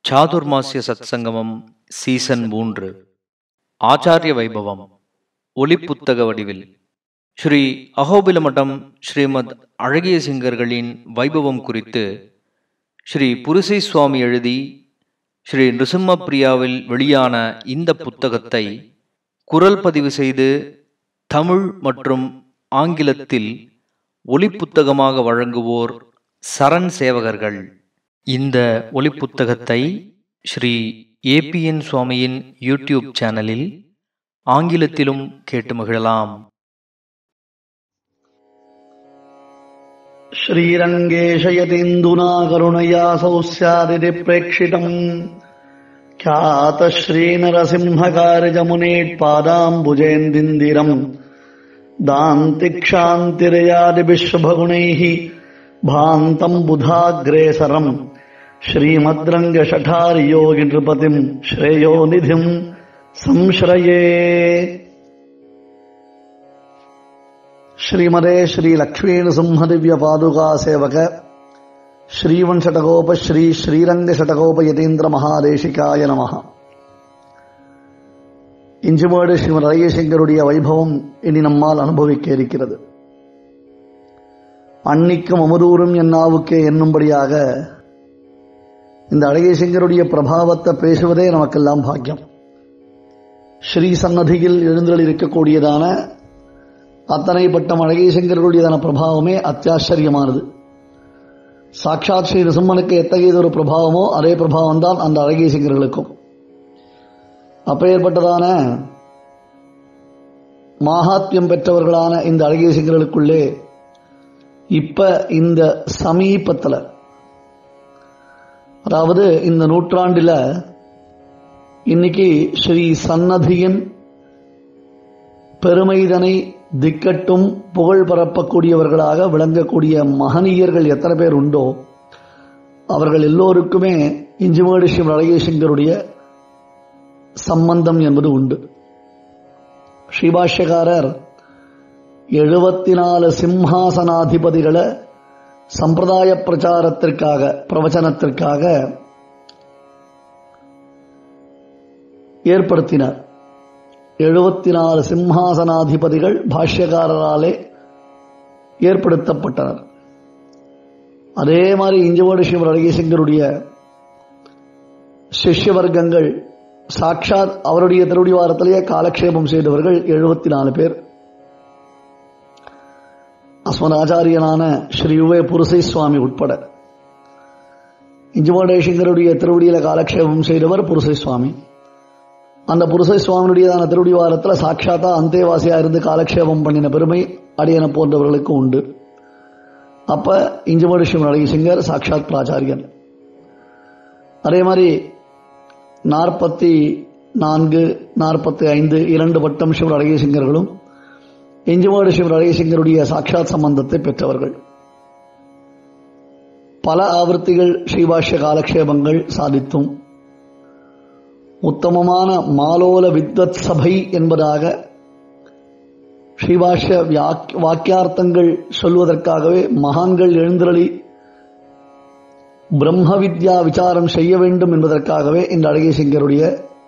Chaturmasya சத்சங்கமம் season மூன்று ஆச்சாரிய வைபவம் ஒளிப்புத்தக வடிவில் ஸ்ரீ அகோபிலமட்டம் ஸ்ரீமத் அழகிய சிங்கர்களின் வைபவம் குறித்து ஸ்ரீ புருசை சுவாமி எழுதி ஸ்ரீ நிருசிம்ம பிரியாவில் வெளியான இந்த புத்தகத்தை குரல் பதிவு செய்து தமிழ் மற்றும் ஆங்கிலத்தில் ஒளிப்புத்தகமாக வழங்குவோர் சரண் சேவகர்கள் இந்த ஒளிப்புத்தகத்தை ஸ்ரீ ஏபிஎன் சுவாமியின் யூடியூப் சேனலில் ஆங்கிலத்திலும் கேட்டு மகிழலாம் श्रीरङ्गेशयतीन्दुना करुणया सौ स्यादिति प्रेक्षितम् ख्यातश्रीनरसिंहकार्यजमुनेत्पादाम्बुजेन्दिन्दिरम् दान्तिक्षान्तिरयादिविश्वभगुणैः भान्तम् बुधाग्रेसरम् श्रीमद्रङ्गशठारियोगिनृपतिम् श्रेयोनिधिम् संश्रये ಶ್ರೀಮದೇ ಶ್ರೀ ಲಕ್ಷ್ಮೀಣ ಸಿಂಹದಿವ್ಯ ಪಾದುಕಾ ಸೇವಕ ಶ್ರೀವನ್ ಷಟಕೋಪ ಶ್ರೀ ಶ್ರೀರಂಗ ಷಟಕೋಪ ಯತೀಂದ್ರ மகாதேசிகாய நமஹ இஞ்சுமேடு ஸ்ரீமத் அழகேசங்கருடைய வைபவம் இனி நம்மால் அனுபவிக்க இருக்கிறது அன்னிக்கும் அமுதூரும் என்னாவுக்கே என்னும்படியாக இந்த அழகேசங்கருடைய பிரபாவத்தை பேசுவதே நமக்கெல்லாம் பாக்கியம் ஸ்ரீ சன்னதியில் எழுந்தருள் இருக்கக்கூடியதான அத்தனை பட்டம் அழகேசங்கர்களுடையதான பிரபாவமே அத்தியாச்சரியமானது சாட்சாத் ஸ்ரீ ரிசும்மனுக்கு எத்தகையதொரு பிரபாவமோ அதே பிரபாவம் தான் அந்த அழகேசங்கர்களுக்கும் அப்பேற்பட்டதான மாகாத்மியம் பெற்றவர்களான இந்த அழகேசங்கர்களுக்குள்ளே இப்ப இந்த சமீபத்தில் அதாவது இந்த நூற்றாண்டில் இன்னைக்கு ஸ்ரீ சன்னதியின் பெருமைதனை திக்கட்டும் புகழ் பரப்பக்கூடியவர்களாக விளங்கக்கூடிய மகனீயர்கள் எத்தனை பேர் உண்டோ அவர்கள் எல்லோருக்குமே இஞ்சுமேடு ஸ்ரீ அழகேசங்கருடைய சம்பந்தம் என்பது உண்டு ஸ்ரீபாஷ்யக்காரர் எழுபத்தி நாலு சிம்ஹாசனாதிபதிகளை சம்பிரதாய பிரச்சாரத்திற்காக பிரவச்சனத்திற்காக ஏற்படுத்தினார் எழுபத்தி நாலு சிம்ஹாசனாதிபதிகள் பாஷ்யக்காரராலே ஏற்படுத்தப்பட்டனர் அதே மாதிரி இஞ்சவோடு சிவர் அழகேசங்கருடைய சிஷ்ய வர்க்கங்கள் சாட்சாத் அவருடைய திருவடிவாரத்திலேயே காலக்ஷேபம் செய்தவர்கள் எழுபத்தி நாலு பேர் அஸ்மன் ஆச்சாரியனான ஸ்ரீ யுவே புருசை சுவாமி உட்பட இஞ்சுமடேசங்கருடைய திருவடியில காலக்ஷேபம் செய்தவர் புருசை சுவாமி அந்த புருஷ சுவாமியுடையதான திருவடிவாரத்தில் சாட்சாத்தா அந்தேவாசியா இருந்து காலக்ஷேபம் பண்ணின பெருமை அடியன போன்றவர்களுக்கு உண்டு அப்ப இஞ்சுமடு ஸ்ரீ அழகிசிங்கர் சாட்சாத் பிராச்சாரியன் அதே மாதிரி நாற்பத்தி நான்கு நாற்பத்தி ஐந்து இரண்டு வட்டம் சிவர் அழகிசிங்கர்களும் இஞ்சுமடு சிவர் அழகிசிங்கருடைய சாட்சாத் சம்பந்தத்தை பெற்றவர்கள் பல ஆவர்த்திகள் ஸ்ரீபாஷ்ய காலக்ஷேபங்கள் சாதித்தும் உத்தமமான மாலோல வித்வத் சபை என்பதாக ஸ்ரீபாஷ்ய வாக்கியார்த்தங்கள் சொல்வதற்காகவே மகான்கள் எழுந்திரளி பிரம்ம வித்யா விசாரம் செய்ய வேண்டும் என்பதற்காகவே இந்த அழகேசிங்கருடைய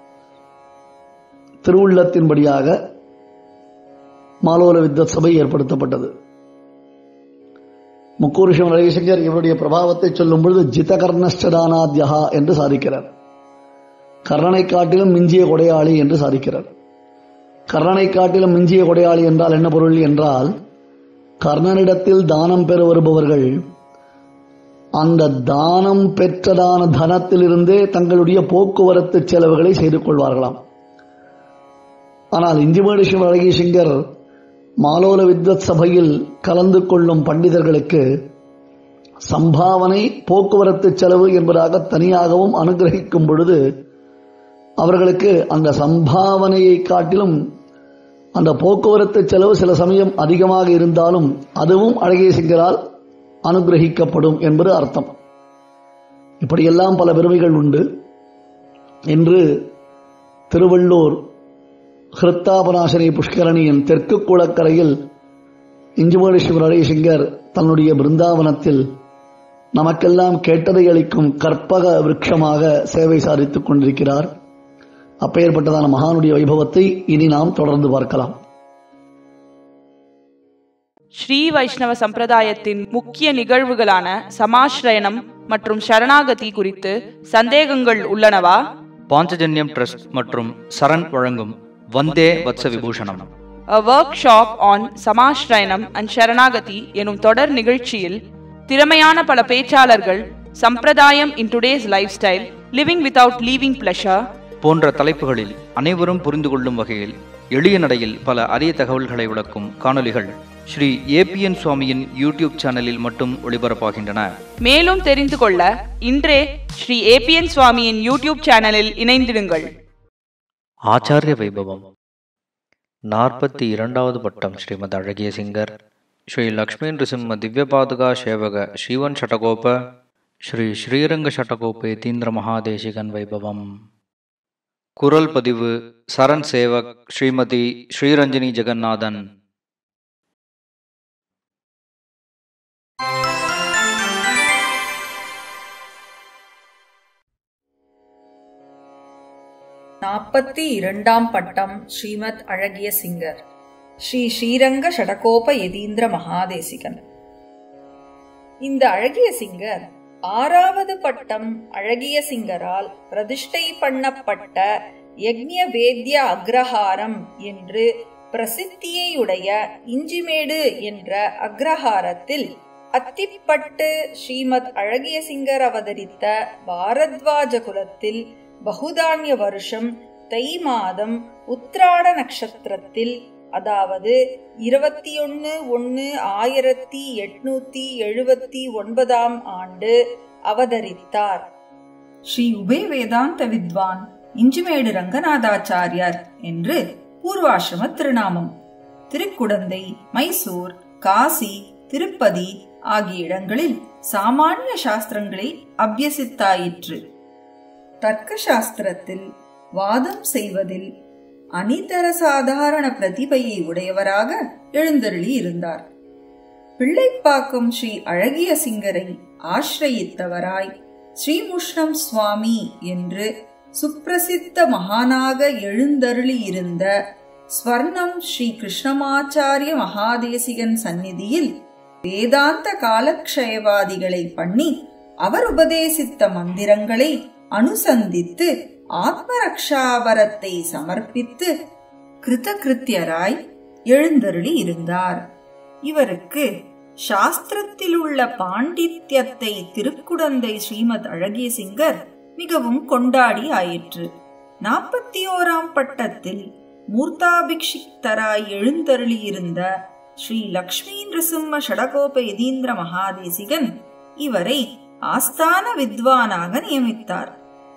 திருவுள்ளத்தின்படியாக மாலோல வித்வத் சபை ஏற்படுத்தப்பட்டது முக்கூருஷம் அழகேசிங்கர் இவருடைய பிரபாவத்தை சொல்லும் பொழுது ஜிதகர்ணஷ்டதானாத்யா என்று சாதிக்கிறார் கர்ணனை காட்டிலும் மிஞ்சிய கொடையாளி என்று சாதிக்கிறார் கர்ணனை காட்டிலும் மிஞ்சிய கொடையாளி என்றால் என்ன பொருள் என்றால் கர்ணனிடத்தில் தானம் பெற வருபவர்கள் அந்த தானம் பெற்றதான தனத்திலிருந்தே தங்களுடைய போக்குவரத்து செலவுகளை செய்து கொள்வார்களாம் ஆனால் இந்திமேடு சிவ அழகிசிங்கர் மாலோல வித்வத் சபையில் கலந்து கொள்ளும் பண்டிதர்களுக்கு சம்பாவனை போக்குவரத்து செலவு என்பதாக தனியாகவும் அனுகிரகிக்கும் பொழுது அவர்களுக்கு அந்த சம்பாவனையை காட்டிலும் அந்த போக்குவரத்து செலவு சில சமயம் அதிகமாக இருந்தாலும் அதுவும் அழகேசிங்கரால் அனுகிரகிக்கப்படும் என்பது அர்த்தம் இப்படியெல்லாம் பல பெருமைகள் உண்டு இன்று திருவள்ளூர் ஹிருத்தாபநாசனி புஷ்கரணியின் தெற்கு குளக்கரையில் இஞ்சுமேடு சிவர் அழகேசிங்கர் தன்னுடைய பிருந்தாவனத்தில் நமக்கெல்லாம் கேட்டதை அளிக்கும் கற்பக விருட்சமாக சேவை சாதித்துக் கொண்டிருக்கிறார் அப்பேற்பட்டதான மகானுடைய வைபவத்தை இனி நாம் தொடர்ந்து பார்க்கலாம் ஸ்ரீ வைஷ்ணவ சம்பிரதாயத்தின் முக்கிய நிகழ்வுகளான சமாஸ்ரயனம் மற்றும் சரணாகதி குறித்து சந்தேகங்கள் உள்ளனவா பாஞ்சஜன்யம் ட்ரஸ்ட் மற்றும் சரண் வழங்கும் Vande Vatsa Vibhushanam A workshop on Samashrayanam and Saranagati எனும் தொடர் நிகழ்ச்சியில் திறமையான பல பேச்சாளர்கள் sampradayam in today's lifestyle living without leaving pleasure போன்ற தலைப்புகளில் அனைவரும் புரிந்து கொள்ளும் வகையில் எளிய நடையில் பல அரிய தகவல்களை விளக்கும் காணொளிகள் ஸ்ரீ ஏபிஎன் சுவாமியின் யூடியூப் சேனலில் மட்டும் ஒளிபரப்பாகின்றன மேலும் தெரிந்து கொள்ள இன்றே ஸ்ரீ ஏபிஎன் சுவாமியின் யூடியூப் சேனலில் இணைந்திடுங்கள் ஆச்சாரிய வைபவம் நாற்பத்தி இரண்டாவது பட்டம் ஸ்ரீமத் அழகிய சிங்கர் ஸ்ரீ லக்ஷ்மி நிருசிம்ம திவ்ய பாதுகா சேவக ஸ்ரீவன் ஷட்டகோப ஸ்ரீ ஸ்ரீரங்க ஷட்டகோப யதீந்திர மகாதேசிகன் வைபவம் குரல் பதிவு சரண் சேவக் ஸ்ரீமதி ஸ்ரீரஞ்சனி ஜெகநாதன் நாற்பத்தி இரண்டாம் பட்டம் ஸ்ரீமத் அழகிய சிங்கர் ஸ்ரீ ஸ்ரீரங்க ஷடகோப யதீந்திர மகாதேசிகன் இந்த அழகிய சிங்கர் ஆறாவது பட்டம் அழகிய சிங்கரால் பிரதிஷ்டை பண்ணப்பட்ட யக்ஞ வேத்ய அக்ரஹாரம் என்று பிரசித்தியையுடைய இஞ்சிமேடு என்ற அக்ரஹாரத்தில் அத்திப்பட்டு ஸ்ரீமத் அழகிய சிங்கர் அவதரித்த பாரத்வாஜ குலத்தில் பகுதான்ய வருஷம் தை மாதம் உத்ராட நட்சத்திரத்தில் அதாவது இருபத்தி ஒன்னு ஒன்னு ஆயிரத்தி எட்நூத்தி எழுபத்தி ஒன்பதாம் ஆண்டு அவதரித்தார் ஸ்ரீ உபய வேதாந்த வித்வான் இஞ்சிமேடு ரங்கநாதாச்சாரியார் என்று பூர்வாசிரம திருநாமம் திருக்குடந்தை மைசூர் காசி திருப்பதி ஆகிய இடங்களில் சாமானிய சாஸ்திரங்களை அபியசித்தாயிற்று தர்க்க சாஸ்திரத்தில் வாதம் செய்வதில் அனிதர சாதாரண பிரதிபையை உடையவராக எழுந்தருளி இருந்தார் பிள்ளைப்பாக்கம் ஸ்ரீ அழகிய சிங்கரை ஆசிரயித்தவராய் ஸ்ரீமுஷ்ணம் சுவாமி என்று சுப்பிரசித்த மகானாக எழுந்தருளி இருந்த ஸ்வர்ணம் ஸ்ரீ கிருஷ்ணமாச்சாரிய மகாதேசிகன் சந்நிதியில் வேதாந்த காலக்ஷயவாதிகளை பண்ணி அவர் உபதேசித்த மந்திரங்களை அனுசந்தித்து ஆத்மரக்ஷாவரத்தை சமர்ப்பித்து கிருதகிருத்தியராய் எழுந்தருளி இருந்தார் இவருக்கு சாஸ்திரத்தில் உள்ள பாண்டித்யத்தை திருக்குடந்தை ஸ்ரீமத் அழகிய சிங்கர் மிகவும் கொண்டாடி ஆயிற்று நாற்பத்தி ஓராம் பட்டத்தில் மூர்த்தாபிக்ஷிக்தராய் எழுந்தருளியிருந்த ஸ்ரீ லக்ஷ்மி நிருசிம்ம ஷடகோப யதீந்திர மகாதேசிகன் இவரை ஆஸ்தான வித்வானாக நியமித்தார்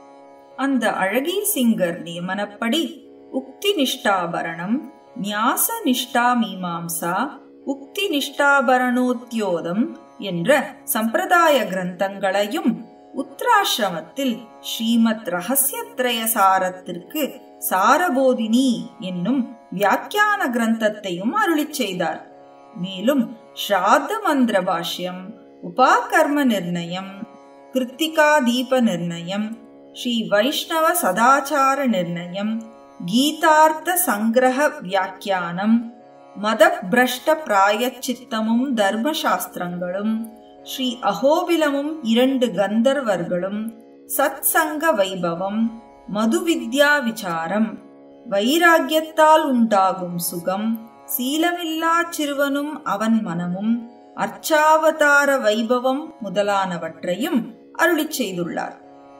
அந்த அழகிய சிங்கர் நியமனப்படி உக்தி நிஷ்டாபரணம் நியாச நிஷ்டா மீமாம்சா உக்தி நிஷ்டாபரணோத்யோதம் என்ற சம்பிரதாய கிரந்தங்களையும் உத்ராசிரமத்தில் ஸ்ரீமத் ரகசியத்ரய சாரத்திற்கு சாரபோதினி என்னும் வியாக்கியான கிரந்தத்தையும் அருளிச் செய்தார் மேலும் ஸ்ராத்த மந்திர பாஷ்யம் உபாகர்ம நிர்ணயம் கிருத்திகா தீப நிர்ணயம் ஸ்ரீ வைஷ்ணவ சதாச்சார நிர்ணயம் கீதார்த்த சங்கிரக வியாக்கியானம் மத பிரஷ்ட பிராயச்சித்தமும் தர்மசாஸ்திரங்களும் ஸ்ரீ அகோபிலமும் இரண்டு கந்தர்வர்களும் சத் சங்க வைபவம் மதுவித்யா விசாரம் வைராகியத்தால் உண்டாகும் சுகம் சீலமில்லா சிறுவனும் அவன் மனமும் அர்ச்சாவதார வைபவம் முதலானவற்றையும் அருளிச் செய்துள்ளார்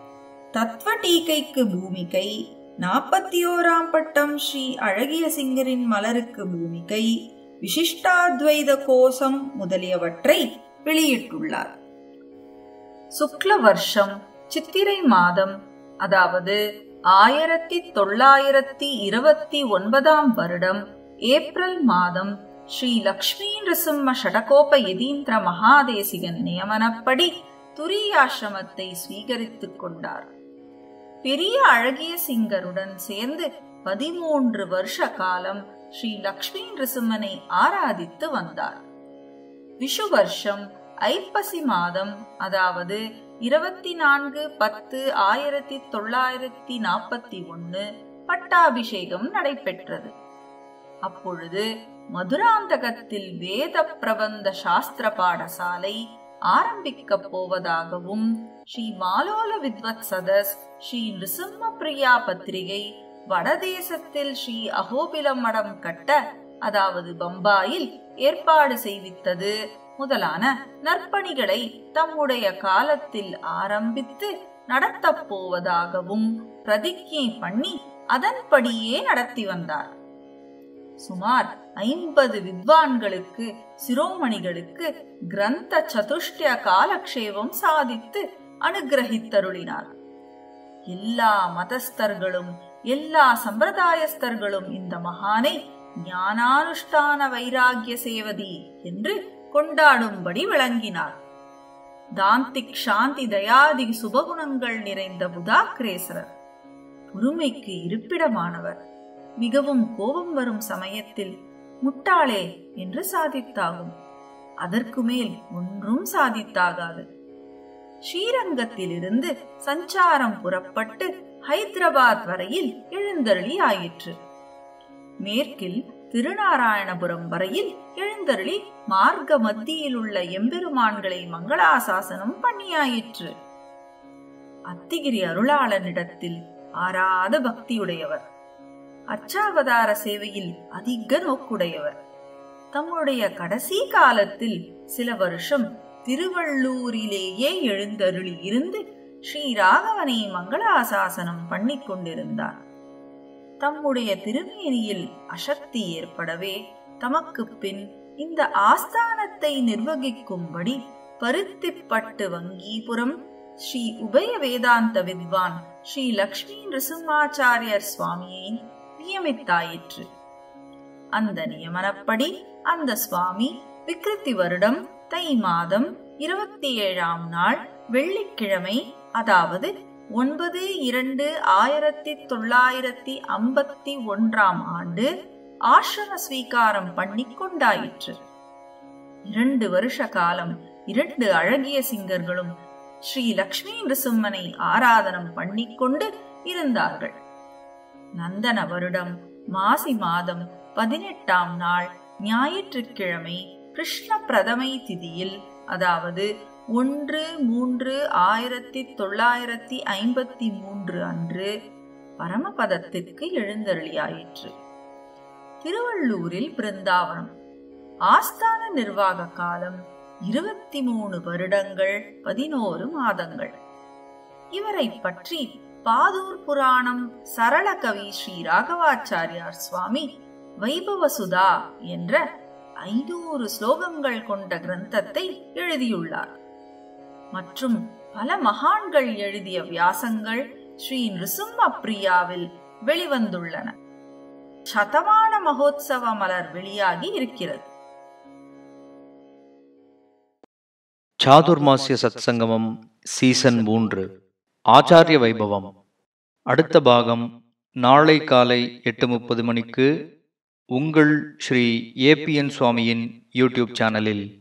தத்துவ டீகைக்கு பூமிகை நாற்பத்தி ஓராம் பட்டம் ஸ்ரீ அழகிய சிங்கரின் மலருக்கு பூமிகை விசிஷ்டாத்வைத கோஷம் முதலியவற்றை வெளியிட்டுள்ளார் சுக்ல வருஷம் சித்திரை மாதம் அதாவது ஆயிரத்தி தொள்ளாயிரத்தி இருபத்தி ஒன்பதாம் வருடம் ஏப்ரல் மாதம் ஸ்ரீ லக்ஷ்மி நிருசிம்ம ஷடகோப யதீந்திர மகாதேசிகன் நியமனப்படி துரியாசிரமத்தை ஸ்வீகரித்துக் கொண்டார் பெரிய அழகிய சிங்கருடன் சேர்ந்து பதிமூன்று வருஷ காலம் ஸ்ரீ லக்ஷ்மி நிருசிம்மனை ஆராதித்து வந்தார் விஷு வருஷம் ஐப்பசி மாதம் அதாவது இருபத்தி நான்கு பத்து ஆயிரத்தி தொள்ளாயிரத்தி நாற்பத்தி ஒன்னு பட்டாபிஷேகம் நடைபெற்றது அப்பொழுது மதுராந்தகத்தில் வேத பிரபந்த சாஸ்திர பாடசாலை ஆரம்பிக்கப் போவதாகவும் ஸ்ரீ மாலோல வித்வத் சதஸ் ஸ்ரீ நிருசிம்ம பிரியா பத்திரிகை வடதேசத்தில் ஸ்ரீ அகோபிலம் மடம் கட்ட அதாவது பம்பாயில் ஏற்பாடு செய்வித்தது முதலான நற்பணிகளை தம்முடைய காலத்தில் ஆரம்பித்து நடத்தப் போவதாகவும் பிரதிஜை பண்ணி அதன்படியே நடத்தி வந்தார் சுமார் ஐம்பது வித்வான்களுக்கு சிரோமணிகளுக்கு கிரந்த சதுஷ்டிய காலக்ஷேபம் சாதித்து அனுகிரகித்தருளினார் எல்லா மதஸ்தர்களும் எல்லா சம்பிரதாயஸ்தர்களும் இந்த மகானை ஞானானுஷ்டான வைராகிய சேவதி என்று கொண்டாடும்படி விளங்கினார் தாந்திக் சாந்தி தயாதி சுபகுணங்கள் நிறைந்த புதாக்கிரேசரர் பொறுமைக்கு இருப்பிடமானவர் மிகவும் கோபம் வரும் சமயத்தில் முட்டாளே என்று சாதித்தாகும் அதற்கு மேல் ஒன்றும் சாதித்தாகாது ஸ்ரீரங்கத்திலிருந்து சஞ்சாரம் புறப்பட்டு ஹைதராபாத் வரையில் எழுந்தருளி ஆயிற்று மேற்கில் திருநாராயணபுரம் வரையில் எழுந்தருளி மார்க்க மத்தியில் உள்ள எம்பெருமான்களை மங்களாசாசனம் பண்ணியாயிற்று அத்திகிரி அருளாளனிடத்தில் ஆறாத பக்தியுடையவர் அச்சாவதார சேவையில் அதிக நோக்குடையவர் தம்முடைய கடைசி காலத்தில் சில வருஷம் திருவள்ளூரிலேயே எழுந்தருளி இருந்து ஸ்ரீ ராகவனை மங்களாசாசனம் பண்ணிக் கொண்டிருந்தார் தம்முடைய திருமேனியில் அசக்தி ஏற்படவே தமக்கு பின் இந்த ஆஸ்தானத்தை நிர்வகிக்கும்படி பருத்திப்பட்டு வங்கீபுரம் ஸ்ரீ உபய வேதாந்த வித்வான் ஸ்ரீ லக்ஷ்மி நிருசிம்மாச்சாரியர் சுவாமியை நியமித்தாயிற்று அந்த நியமனப்படி அந்த சுவாமி விக்ருத்தி வருடம் தை மாதம் இருபத்தி ஏழாம் நாள் வெள்ளிக்கிழமை அதாவது ஒன்பது இரண்டு ஆயிரத்தி தொள்ளாயிரத்தி ஐம்பத்தி ஒன்றாம் ஆண்டு ஆசிரம ஸ்வீகாரம் பண்ணி கொண்டாயிற்று இரண்டு வருஷ காலம் இரண்டு அழகிய சிங்கர்களும் ஸ்ரீ லக்ஷ்மி நிருசிம்மனை ஆராதனம் பண்ணிக்கொண்டு இருந்தார்கள் நந்தன வருடம் மாசி மாதம் பதினெட்டாம் நாள் ஞாயிற்றுக்கிழமை கிருஷ்ண பிரதமை திதியில் அதாவது ஒன்று மூன்று ஆயிரத்தி தொள்ளாயிரத்தி ஐம்பத்தி மூன்று அன்று பரமபதத்திற்கு எழுந்தருளியாயிற்று திருவள்ளூரில் பிருந்தாவனம் ஆஸ்தான நிர்வாக காலம் இருபத்தி மூணு வருடங்கள் பதினோரு மாதங்கள் இவரை பற்றி பாதூர் புராணம் சரள கவி ஸ்ரீ ராகவாச்சாரியார் சுவாமி வைபவசுதா என்ற ஐநூறு ஸ்லோகங்கள் கொண்ட கிரந்தத்தை எழுதியுள்ளார் மற்றும் பல மகான்கள் எழுதிய வியாசங்கள் ஸ்ரீ நிருசிம்ம பிரியாவில் வெளிவந்துள்ளன சதமான மகோத்சவ மலர் வெளியாகி இருக்கிறது சாதுர்மாசிய சத்சங்கமம் சீசன் மூன்று ஆச்சாரிய வைபவம் அடுத்த பாகம் நாளை காலை எட்டு முப்பது மணிக்கு உங்கள் ஸ்ரீ ஏபிஎன் சுவாமியின் யூடியூப் சேனலில்